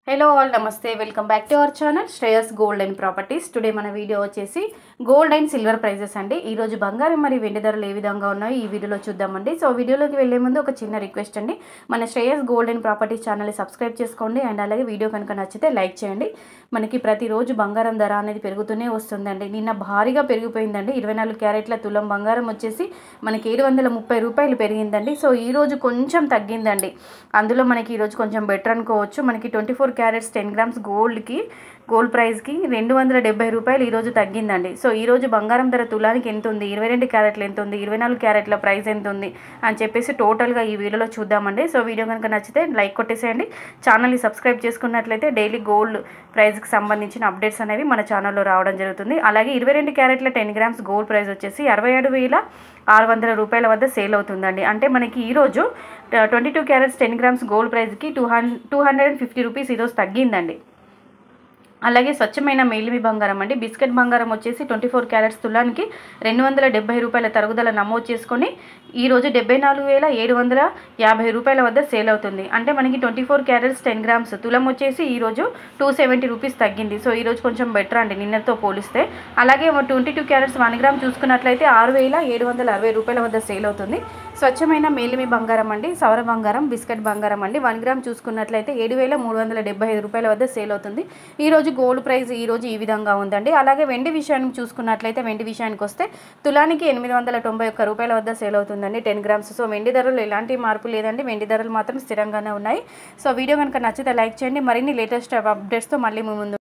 hello all namaste welcome back to our channel Shreyas gold and properties today మన వీడియో వచ్చేసి gold and silver prices అండి ఈ రోజు బంగారం మరియు వెండి ధరలు ఏ విధంగా ఉన్నాయో ఈ వీడియోలో చూద్దామండి సో వీడియోలోకి వెళ్ళే ముందు ఒక చిన్న రిక్వెస్ట్ అండి మన శ్రేయస్ గోల్డ్ అండ్ ప్రాపర్టీస్ ఛానల్ని సబ్స్క్రైబ్ చేసుకోండి అండ్ అలాగే వీడియో కనుక నచ్చితే లైక్ చేయండి మనకి ప్రతిరోజు బంగారం ధర అనేది పెరుగుతూనే వస్తుందండి నిన్న భారీగా పెరిగిపోయిందండి ఇరవై నాలుగు క్యారెట్ల తులం బంగారం వచ్చేసి మనకి ఏడు వందల ముప్పై రూపాయలు పెరిగిందండి సో ఈ రోజు కొంచెం తగ్గిందండి అందులో మనకి ఈరోజు కొంచెం బెటర్ అనుకోవచ్చు మనకి twenty four carats ten grams గోల్డ్కి గోల్డ్ ప్రైస్కి రెండు వందల డెబ్బై రూపాయలు ఈరోజు తగ్గిందండి సో ఈరోజు బంగారం ధర తులానికి ఎంత ఉంది ఇరవై రెండు క్యారెట్లు ఎంత ఉంది ఇరవై నాలుగు క్యారెట్ల ప్రైస్ ఎంత ఉంది అని చెప్పేసి టోటల్గా ఈ వీడియోలో చూద్దామండి సో వీడియో కనుక నచ్చితే లైక్ కొట్టేసేయండి ఛానల్ని సబ్స్క్రైబ్ చేసుకున్నట్లయితే డైలీ గోల్డ్ ప్రైస్కి సంబంధించిన అప్డేట్స్ అనేవి మన ఛానల్లో రావడం జరుగుతుంది అలాగే ఇరవై రెండు క్యారెట్ల టెన్ గ్రామ్స్ గోల్డ్ ప్రైస్ వచ్చేసి అరవై ఏడు వేల ఆరు వందల రూపాయల వద్ద సేల్ అవుతుందండి అంటే మనకి ఈరోజు twenty two carats ten grams gold ప్రైస్కి two hundred two hundred and fifty rupees ఈరోజు తగ్గిందండి అలాగే స్వచ్ఛమైన మేలిమి బంగారం అండి బిస్కెట్ బంగారం వచ్చేసి ట్వంటీ ఫోర్ క్యారెట్స్ తులానికి రెండు వందల డెబ్బై రూపాయల తరుగుదల నమోదు చేసుకొని ఈరోజు డెబ్బై నాలుగు వేల ఏడు వందల యాభై రూపాయల వద్ద సేల్ అవుతుంది అంటే మనకి twenty four carats ten grams తులం వచ్చేసి ఈరోజు టూ సెవెంటీ రూపీస్ తగ్గింది సో ఈరోజు కొంచెం బెటర్ అండి నిన్నతో పోలిస్తే అలాగే twenty two carats one gram చూసుకున్నట్లయితే ఆరు వేల ఏడు వందల అరవై రూపాయల వద్ద సేల్ అవుతుంది స్వచ్ఛమైన మేలిమి బంగారం అండి సౌర బంగారం బిస్కెట్ బంగారం అండి వన్ గ్రామ్ చూసుకున్నట్లయితే ఏడు వేల మూడు వందల డెబ్బై ఐదు రూపాయల వద్ద సేల్ అవుతుంది ఈరోజు గోల్డ్ ప్రైస్ ఈ రోజు ఈ విధంగా ఉందండి అలాగే వెండి విషయానికి చూసుకున్నట్లయితే వెండి విషయానికి వస్తే తులానికి ఎనిమిది వందల తొంభై ఒక్క రూపాయల వద్ద సేల్ అవుతుందండి టెన్ గ్రామ్స్ సో వెండి ధరలు ఎలాంటి మార్పు లేదండి వెండి ధరలు మాత్రం స్థిరంగానే ఉన్నాయి సో వీడియో కనుక నచ్చితే లైక్ చేయండి మరిన్ని లేటెస్ట్ అప్డేట్స్తో మళ్ళీ మీ ముందు